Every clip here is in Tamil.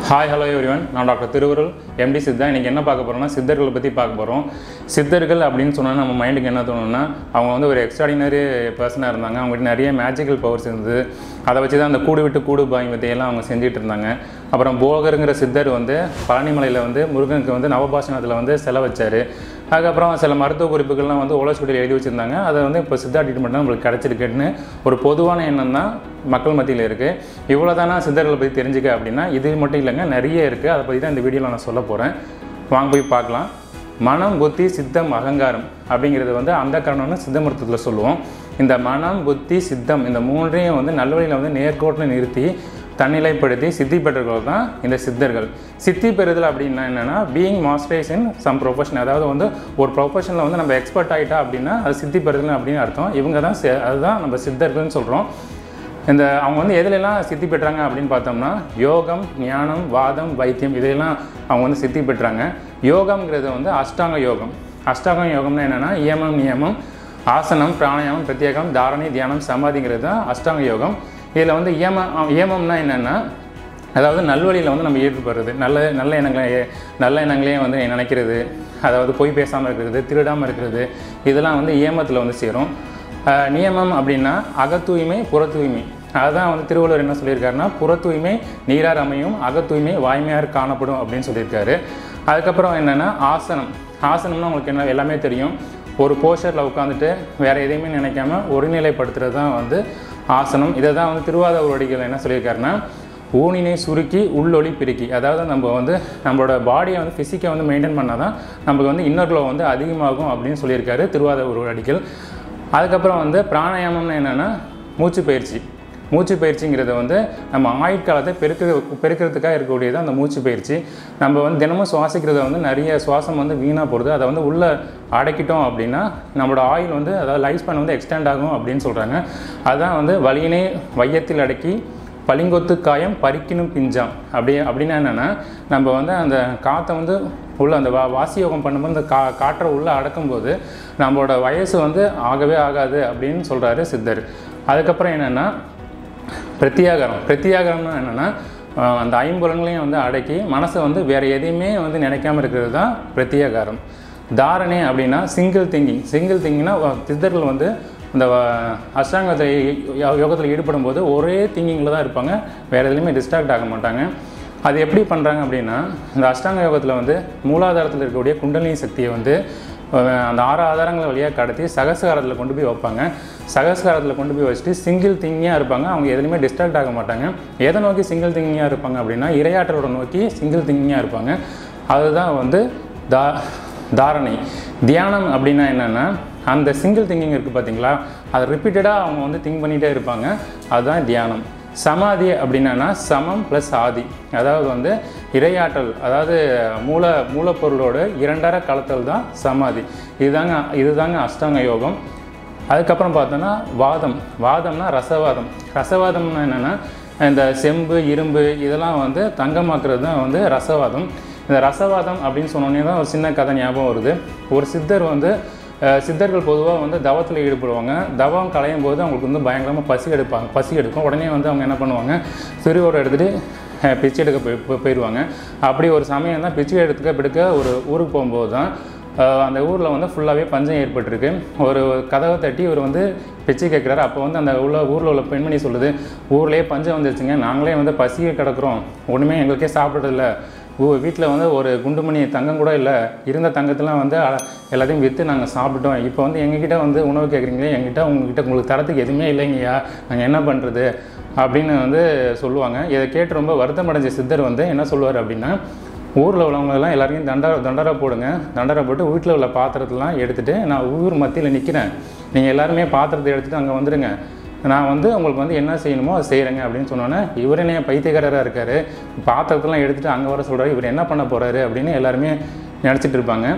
ஹாய் ஹலோ எவ்ரிவன் நான் டாக்டர் திருவருள் எம்டி சித்தா இன்றைக்கி என்ன பார்க்க போகிறோம்னா சித்தர்களை பற்றி பார்க்க போகிறோம் சித்தர்கள் அப்படின்னு சொன்னால் நம்ம மைண்டுக்கு என்ன தோணும்னா அவங்க வந்து ஒரு எக்ஸ்ட்ராடினரி பர்சனாக இருந்தாங்க அவங்ககிட்ட நிறைய மேஜிக்கல் பவர்ஸ் இருந்தது அதை வச்சு தான் அந்த கூடு விட்டு கூடு பாய் வித்தையெல்லாம் அவங்க செஞ்சுட்டு இருந்தாங்க அப்புறம் போகருங்கிற சித்தர் வந்து பழனிமலையில் வந்து முருகனுக்கு வந்து நவபாஷணத்தில் வந்து செலவு வச்சார் அதுக்கப்புறம் சில மருத்துவ குறிப்புகள்லாம் வந்து ஓலச்சுவடியில் எழுதி வச்சுருந்தாங்க அதை வந்து இப்போ சித்தா ட்ரீட்மெண்ட் தான் நம்மளுக்கு கிடச்சிருக்குன்னு ஒரு பொதுவான எண்ணம் தான் மக்கள் மத்தியில் இருக்குது இவ்வளோ தானே சித்தர்களை பற்றி தெரிஞ்சுக்க அப்படின்னா இது மட்டும் இல்லைங்க நிறைய இருக்குது அதை பற்றி தான் இந்த வீடியோவில் நான் சொல்ல போகிறேன் வாங்க போய் பார்க்கலாம் மனம் புத்தி சித்தம் அகங்காரம் அப்படிங்கிறது வந்து அந்த காரணம்னு சித்த மருத்துவத்தில் சொல்லுவோம் இந்த மனம் புத்தி சித்தம் இந்த மூன்றையும் வந்து நல்வழியில் வந்து நேர்கோட்டில் நிறுத்தி தன்னிலைப்படுத்தி சித்தி பெற்றவர்கள் தான் இந்த சித்தர்கள் சித்தி பெறுதல் அப்படின்னா என்னென்னா being masters in some profession அதாவது வந்து ஒரு ப்ரொஃபஷனில் வந்து நம்ம எக்ஸ்பர்ட் ஆகிட்டா அப்படின்னா அது சித்தி பெறுதல் அப்படின்னு அர்த்தம் இவங்க தான் சி- அதுதான் நம்ம சித்தர்கள்னு சொல்கிறோம் இந்த அவங்க வந்து எதுலெல்லாம் சித்தி பெற்றாங்க அப்படின்னு பார்த்தோம்னா யோகம் ஞானம் வாதம் வைத்தியம் இதையெல்லாம் அவங்க வந்து சித்தி பெற்றாங்க யோகம்ங்கிறது வந்து அஷ்டாங்க யோகம் அஷ்டாங்க யோகம்னா என்னென்னா இயமம் நியமம் ஆசனம் பிராணாயாமம் பிரத்யேகம் தாரணை தியானம் சமாதிங்கிறது தான் அஷ்டாங்க யோகம் இதில் வந்து இயம இயமம்னா என்னென்னா அதாவது நல்வழியில் வந்து நம்ம ஈடுபடுறது நல்ல நல்ல எண்ணங்களை நல்ல எண்ணங்களையும் வந்து நினைக்கிறது அதாவது பொய் பேசாமல் இருக்கிறது திருடாமல் இருக்கிறது இதெல்லாம் வந்து ஏமத்தில் வந்து சேரும் அஹ் நியமம் அப்படின்னா அகத்தூய்மை புற தூய்மை அதுதான் வந்து திருவள்ளுவர் என்ன சொல்லியிருக்காருன்னா புற தூய்மை நீரார் அமையும் அகத்தூய்மை வாய்மையார் காணப்படும் அப்படின்னு சொல்லியிருக்காரு அதுக்கப்புறம் என்னென்னா ஆசனம் ஆசனம்னா உங்களுக்கு என்ன எல்லாமே தெரியும் ஒரு போஸ்டரில் உட்காந்துட்டு வேறு எதையுமே நினைக்காம ஒருநிலைப்படுத்துறது தான் வந்து ஆசனம் இதை தான் வந்து திருவாதூரடிகள் என்ன சொல்லியிருக்காருன்னா ஊனினை சுருக்கி உள்ளொளி பெருக்கி அதாவது நம்ம வந்து நம்மளோட பாடியை வந்து ஃபிசிக்கை வந்து மெயின்டைன் பண்ணால் தான் நமக்கு வந்து இன்னர் க்ளோ வந்து அதிகமாகும் அப்படின்னு சொல்லியிருக்காரு திருவாதூர் அடிகள் அதுக்கப்புறம் வந்து பிராணாயாமம்னு என்னென்னா மூச்சு பயிற்சி மூச்சு பயிற்சிங்கிறது வந்து நம்ம ஆயுட்காலத்தை பெருக்க பெருக்கிறதுக்காக இருக்கக்கூடியது அந்த மூச்சு பயிற்சி நம்ம வந்து தினமும் சுவாசிக்கிறத வந்து நிறைய சுவாசம் வந்து வீணாக போடுது அதை வந்து உள்ளே அடக்கிட்டோம் அப்படின்னா நம்மளோட ஆயுள் வந்து அதாவது லைஃப் ஸ்பேன் வந்து எக்ஸ்டெண்ட் ஆகும் அப்படின்னு சொல்கிறாங்க அதுதான் வந்து வலியினை வையத்தில் அடக்கி பளிங்கொத்து காயம் பறிக்கணும் பிஞ்சாம் அப்படி அப்படின்னா என்னென்னா நம்ம வந்து அந்த காற்றை வந்து உள்ள அந்த வா வாசி யோகம் பண்ணும்போது அந்த கா காற்றை உள்ளே அடக்கும்போது நம்மளோட வயசு வந்து ஆகவே ஆகாது அப்படின்னு சொல்கிறாரு சித்தர் அதுக்கப்புறம் என்னென்னா பிரத்தியாகாரம் பிரத்தியாகாரம்னா என்னென்னா அஹ், அந்த ஐம்புலங்களையும் வந்து அடக்கி மனசை வந்து வேறு எதையுமே வந்து நினைக்காம இருக்கிறது தான் பிரத்தியாகாரம் தாரணை அப்படின்னா சிங்கிள் திங்கிங் சிங்கிள் திங்கிங்னா சித்தர்கள் வந்து இந்த வ- அஷ்டாங்கத்தை யோ- யோகத்தில் ஈடுபடும் போது ஒரே திங்கிங்கில் தான் இருப்பாங்க வேறு எதுலையுமே டிஸ்ட்ராக்ட் ஆக மாட்டாங்க அது எப்படி பண்ணுறாங்க அப்படின்னா இந்த அஷ்டாங்க யோகத்தில் வந்து மூலாதாரத்தில் இருக்கக்கூடிய குண்டலினி சக்தியை வந்து அஹ், அந்த ஆறு ஆதாரங்களை வழியாக கடத்தி சகஸ்காரத்தில் கொண்டு போய் வைப்பாங்க சகஸ்காரத்தில் கொண்டு போய் வச்சுட்டு சிங்கிள் திங்கியாக இருப்பாங்க அவங்க எதுலையுமே டிஸ்ட்ராக்ட் ஆக மாட்டாங்க எதை நோக்கி சிங்கிள் திங்கியாக இருப்பாங்க அப்படின்னா இரையாற்றலோட நோக்கி சிங்கிள் திங்கியாக இருப்பாங்க அதுதான் வந்து தா தாரணை தியானம் அப்படின்னா என்னென்னா அந்த சிங்கிள் திங்கிங் இருக்குது பார்த்தீங்களா அதை ரிப்பீட்டடாக அவங்க வந்து திங்க் பண்ணிகிட்டே இருப்பாங்க அதுதான் தியானம் சமாதி அப்படின்னா சமம் ப்ளஸ் ஆதி அதாவது வந்து இரையாற்றல் அதாவது மூல மூலப்பொருளோட இரண்டரை கலத்தல் தான் சமாதி இதுதாங்க இதுதாங்க அஷ்டாங்க யோகம் அதுக்கப்புறம் பார்த்தோன்னா வாதம் வாதம்னா ரசவாதம் ரசவாதம்னா என்னென்னா இந்த செம்பு இரும்பு இதெல்லாம் வந்து தங்கமாக்குறது தான் வந்து ரசவாதம் இந்த ரசவாதம் அப்படின்னு சொன்னோன்னே தான் ஒரு சின்ன கதை ஞாபகம் வருது ஒரு சித்தர் வந்து அஹ், சித்தர்கள் பொதுவாக வந்து தவத்தில் ஈடுபடுவாங்க தவம் களையும் போது அவங்களுக்கு வந்து பயங்கரமாக பசி எடுப்பாங்க பசி எடுக்கும் உடனே வந்து அவங்க என்ன பண்ணுவாங்க திருவோடு எடுத்துகிட்டு அஹ், பிச்சை எடுக்க போய் போய்- போயிடுவாங்க அப்படி ஒரு சமயம் தான் பிச்சை எடுத்துக்க பிடிக்க ஒரு ஊருக்கு போகும்போது தான் அஹ் அந்த ஊரில் வந்து ஃபுல்லாகவே பஞ்சம் ஏற்பட்டிருக்கு ஒரு கதவை தட்டி இவர் வந்து பிச்சை கேட்குறாரு அப்போ வந்து அந்த உள்ள ஊரில் உள்ள பெண்மணி சொல்லுது ஊர்லேயே பஞ்சம் வந்துருச்சுங்க நாங்களே வந்து பசியை கிடக்குறோம் ஒன்றுமே எங்களுக்கே சாப்பிட்றதில்ல ஊ வீட்டில் வந்து ஒரு குண்டுமணி தங்கம் கூட இல்லை இருந்த தங்கத்தெல்லாம் வந்து அ- எல்லாத்தையும் விற்று நாங்கள் சாப்பிட்டோம் இப்போ வந்து எங்ககிட்ட வந்து உணவு கேட்குறீங்களே எங்கிட்ட உங்ககிட்ட உங்களுக்கு தரத்துக்கு எதுவுமே இல்லைங்கய்யா நாங்கள் என்ன பண்ணுறது அப்படின்னு வந்து சொல்லுவாங்க இதை கேட்டு ரொம்ப வருத்தமடைஞ்ச சித்தர் வந்து என்ன சொல்லுவார் அப்படின்னா ஊரில் உள்ளவங்களெல்லாம் எல்லாரையும் தண்டரை தண்டரை போடுங்க தண்டரை போட்டு வீட்டில் உள்ள பாத்திரத்தெல்லாம் எடுத்துகிட்டு நான் ஊர் மத்தியில் நிற்கிறேன் நீங்கள் எல்லாருமே பாத்திரத்தை எடுத்துகிட்டு அங்கே வந்துடுங்க நான் வந்து உங்களுக்கு வந்து என்ன செய்யணுமோ அதை செய்கிறேங்க அப்படின்னு சொன்னோன்னே இவர் என்ன பைத்தியக்காரராக இருக்கார் பாத்திரத்தெல்லாம் எடுத்துகிட்டு அங்கே வர சொல்கிறாரு இவர் என்ன பண்ண போகிறாரு அப்படின்னு எல்லாருமே நினச்சிட்டு இருப்பாங்க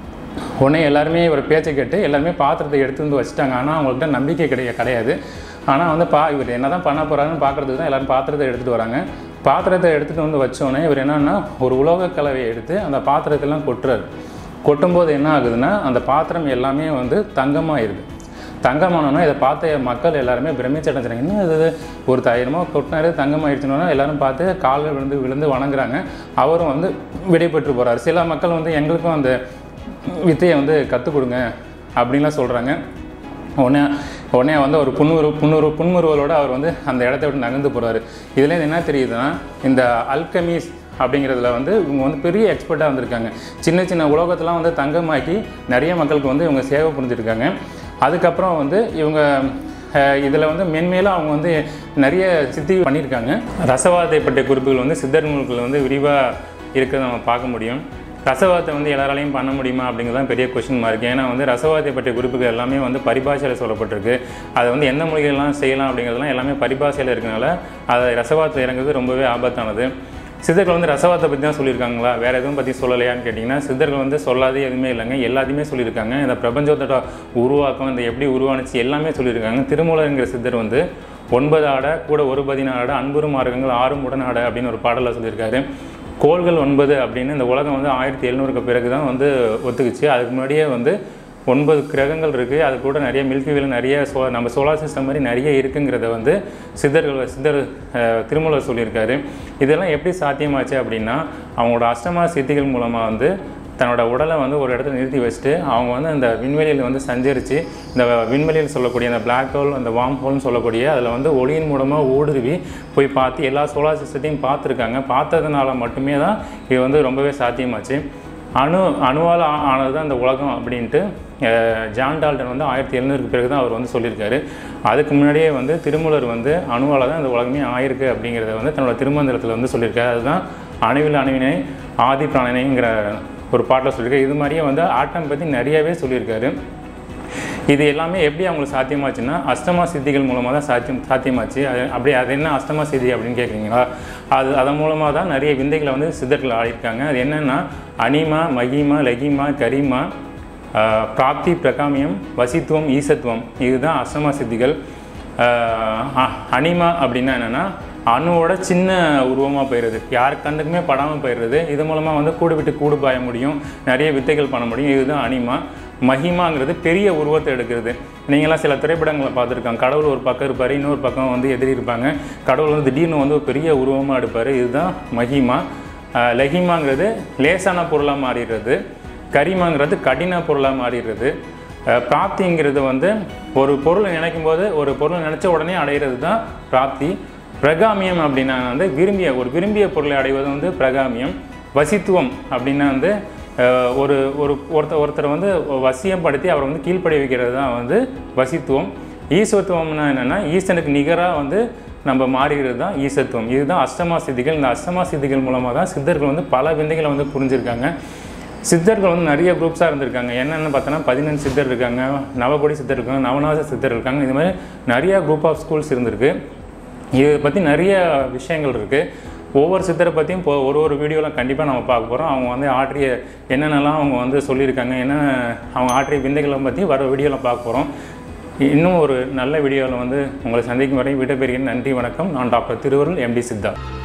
உடனே எல்லாருமே இவர் பேச்சை கேட்டு எல்லாருமே பாத்திரத்தை எடுத்து வந்து வச்சுட்டாங்க ஆனால் அவங்கள்ட்ட நம்பிக்கை கிடையாது கிடையாது ஆனால் வந்து பா இவர் என்ன தான் பண்ண போகிறாருன்னு பார்க்குறதுக்கு தான் எல்லாரும் பாத்திரத்தை எடுத்துகிட்டு வராங்க பாத்திரத்தை எடுத்துகிட்டு வந்து வச்சோடனே இவர் என்னன்னா ஒரு உலோக கலவையை எடுத்து அந்த பாத்திரத்தெல்லாம் கொட்டுறாரு கொட்டும்போது என்ன ஆகுதுன்னா அந்த பாத்திரம் எல்லாமே வந்து தங்கமாயிருது தங்கமானோன்னா இதை பார்த்த மக்கள் எல்லாருமே பிரமிச்சடைஞ்சாங்க என்ன இது ஒரு தாயிரமோ கொட்டினாரு தங்கமாயிடுச்சுன்னா எல்லாரும் பார்த்து காலில் விழுந்து விழுந்து வணங்குறாங்க அவரும் வந்து விடைபெற்று போகிறார் சில மக்கள் வந்து எங்களுக்கும் அந்த வித்தையை வந்து கற்றுக் கொடுங்க அப்படின்லாம் சொல்கிறாங்க உடனே உடனே வந்து ஒரு புன்முறு புன்முறு புன்முறுவலோடு அவர் வந்து அந்த இடத்த விட்டு நகர்ந்து போகிறாரு இதுலேருந்து என்ன தெரியுதுன்னா இந்த அல்கமீஸ் அப்படிங்கிறதுல வந்து இவங்க வந்து பெரிய எக்ஸ்பர்ட்டாக வந்திருக்காங்க சின்ன சின்ன உலோகத்தெல்லாம் வந்து தங்கமாக்கி நிறைய மக்களுக்கு வந்து இவங்க சேவை புரிஞ்சிருக்காங்க அதுக்கப்புறம் வந்து இவங்க இதில் வந்து மென்மேலும் அவங்க வந்து நிறைய சித்தி பண்ணியிருக்காங்க ரசவாதத்தை பற்றிய குறிப்புகள் வந்து சித்தர் நூல்கள் வந்து விரிவாக இருக்கிறத நம்ம பார்க்க முடியும் ரசவாதத்தை வந்து எல்லாராலையும் பண்ண முடியுமா அப்படிங்கிறது தான் பெரிய கொஷின் மார்க் ஏன்னா வந்து ரசவாதத்தை பற்றிய குறிப்புகள் எல்லாமே வந்து பரிபாஷையில் சொல்லப்பட்டிருக்கு அதை வந்து எந்த மொழிகள்லாம் செய்யலாம் அப்படிங்கிறதுலாம் எல்லாமே பரிபாஷையில் இருக்கனால அதை ரசவாதத்தில் இறங்குறது ரொம்பவே ஆபத்தானது சித்தர்கள் வந்து ரசவாதத்தை பற்றி தான் சொல்லியிருக்காங்களா வேறு எதுவும் பற்றி சொல்லலையான்னு கேட்டிங்கன்னா சித்தர்கள் வந்து சொல்லாதே எதுவுமே இல்லைங்க எல்லாத்தையுமே சொல்லியிருக்காங்க இந்த பிரபஞ்சத்தோட உருவாக்கம் இந்த எப்படி உருவானுச்சு எல்லாமே சொல்லியிருக்காங்க திருமூலருங்கிற சித்தர் வந்து ஒன்பது ஆடை கூட ஒரு பதினாறு அன்புறு மார்க்கங்கள் ஆறும் உடனாட அப்படின்னு ஒரு பாடலில் சொல்லியிருக்காரு கோள்கள் ஒன்பது அப்படின்னு இந்த உலகம் வந்து ஆயிரத்தி எழுநூறுக்கு பிறகு தான் வந்து ஒத்துக்குச்சு அதுக்கு முன்னாடியே வந்து ஒன்பது கிரகங்கள் இருக்குது அது கூட நிறைய மில்கி வேல நிறைய சோ நம்ம சோலார் சிஸ்டம் மாதிரி நிறைய இருக்குங்கிறத வந்து சித்தர்கள் சித்தர் அஹ், திருமூலர் சொல்லியிருக்காரு இதெல்லாம் எப்படி சாத்தியமாச்சு அப்படின்னா அவங்களோட அஷ்டமா சித்திகள் மூலமாக வந்து தன்னோட உடலை வந்து ஒரு இடத்துல நிறுத்தி வச்சுட்டு அவங்க வந்து அந்த விண்வெளியில் வந்து சஞ்சரித்து இந்த விண்வெளியில் சொல்லக்கூடிய அந்த பிளாக் ஹோல் அந்த வார்ம் ஹோல்னு சொல்லக்கூடிய அதில் வந்து ஒளியின் மூலமாக ஊடுருவி போய் பார்த்து எல்லா சோலார் சிஸ்டத்தையும் பார்த்துருக்காங்க பார்த்ததுனால மட்டுமே தான் இது வந்து ரொம்பவே சாத்தியமாச்சு அணு அணுவால் ஆ- ஆனது தான் இந்த உலகம் அப்படின்ட்டு அஹ், ஜான் டால்டன் வந்து ஆயிரத்தி எழுநூறுக்கு பிறகு தான் அவர் வந்து சொல்லியிருக்காரு அதுக்கு முன்னாடியே வந்து திருமூலர் வந்து அணுவால் தான் இந்த உலகமே ஆயிருக்கு அப்படிங்கிறத வந்து தன்னோட திருமந்திரத்தில் வந்து சொல்லியிருக்காரு அதுதான் அணுவில் அணுவினை ஆதி பிராணனைங்கிற ஒரு பாட்டில் சொல்லியிருக்காரு இது மாதிரியே வந்து ஆட்டம் பற்றி நிறையவே சொல்லியிருக்காரு இது எல்லாமே எப்படி அவங்களுக்கு சாத்தியமாச்சுன்னா அஷ்டமா சித்திகள் மூலமாக தான் சாத்தியம் சாத்தியமாச்சு அது அப்படி அது என்ன அஷ்டமா சித்தி அப்படின்னு கேட்குறீங்களா அது அதன் மூலமாக தான் நிறைய விந்தைகளை வந்து சித்தர்கள் ஆடிருக்காங்க அது என்னென்னா அனிமா மகிமா லகிமா கரிமா ஆஹ், பிராப்தி பிரகாமியம் வசித்துவம் ஈசத்துவம் இதுதான் அஷ்டமா சித்திகள் ஆஹ், அ- அனிமா அப்படின்னா என்னென்னா அணுவோட சின்ன உருவமாக போயிடுது யார் கண்ணுக்குமே படாமல் போயிடுறது இது மூலமாக வந்து கூடு விட்டு கூடு பாய முடியும் நிறைய வித்தைகள் பண்ண முடியும் இதுதான் அனிமா மகிமாங்கிறது பெரிய உருவத்தை எடுக்கிறது நீங்களாம் சில திரைப்படங்களை பார்த்துருக்காங்க கடவுள் ஒரு பக்கம் இருப்பார் இன்னொரு பக்கம் வந்து எதிரி இருப்பாங்க கடவுள் வந்து திடீர்னு வந்து ஒரு பெரிய உருவமாக எடுப்பார் இதுதான் மகிமா ஆஹ் லகிமாங்கிறது லேசான பொருளாக மாறிடுறது கரிமாங்கிறது கடின பொருளாக மாறிடுறது அஹ் பிராப்திங்கிறது வந்து ஒரு பொருளை நினைக்கும் போது ஒரு பொருளை நினச்ச உடனே அடையிறது தான் பிராப்தி பிரகாமியம் அப்படின்னா வந்து விரும்பிய ஒரு விரும்பிய பொருளை அடைவது வந்து பிரகாமியம் வசித்துவம் அப்படின்னா வந்து அஹ், ஒரு ஒரு ஒருத்தர் ஒருத்தரை வந்து வசியப்படுத்தி அவரை வந்து கீழ்ப்படி வைக்கிறது தான் வந்து வசித்துவம் ஈஸ்வத்துவம்னா என்னென்னா ஈசனுக்கு நிகராக வந்து நம்ம மாறுகிறது தான் ஈசத்துவம் இதுதான் அஷ்டமா சித்திகள் இந்த அஷ்டமா சித்திகள் மூலமாக தான் சித்தர்கள் வந்து பல விந்தைகளை வந்து புரிஞ்சிருக்காங்க சித்தர்கள் வந்து நிறைய குரூப்ஸாக இருந்திருக்காங்க என்னென்னு பார்த்தோன்னா பதினஞ்சு சித்தர் இருக்காங்க நவகோடி சித்தர் இருக்காங்க நவநாத சித்தர் இருக்காங்க இது மாதிரி நிறைய குரூப் ஆஃப் ஸ்கூல்ஸ் இருந்திருக்கு இதை பற்றி நிறைய விஷயங்கள் இருக்குது ஒவ்வொரு சித்தரை பற்றியும் இப்போ ஒரு ஒரு வீடியோவில் கண்டிப்பாக நம்ம பார்க்க போகிறோம் அவங்க வந்து ஆற்றிய என்னென்னலாம் அவங்க வந்து சொல்லியிருக்காங்க என்ன அவங்க ஆற்றிய விந்தைகளை பற்றி வர வீடியோவில் பார்க்க போகிறோம் இன்னும் ஒரு நல்ல வீடியோவில் வந்து உங்களை சந்திக்கும் வரை விடைபெறுகிறேன் நன்றி வணக்கம் நான் டாக்டர் திருவருள் எம்டி சித்தா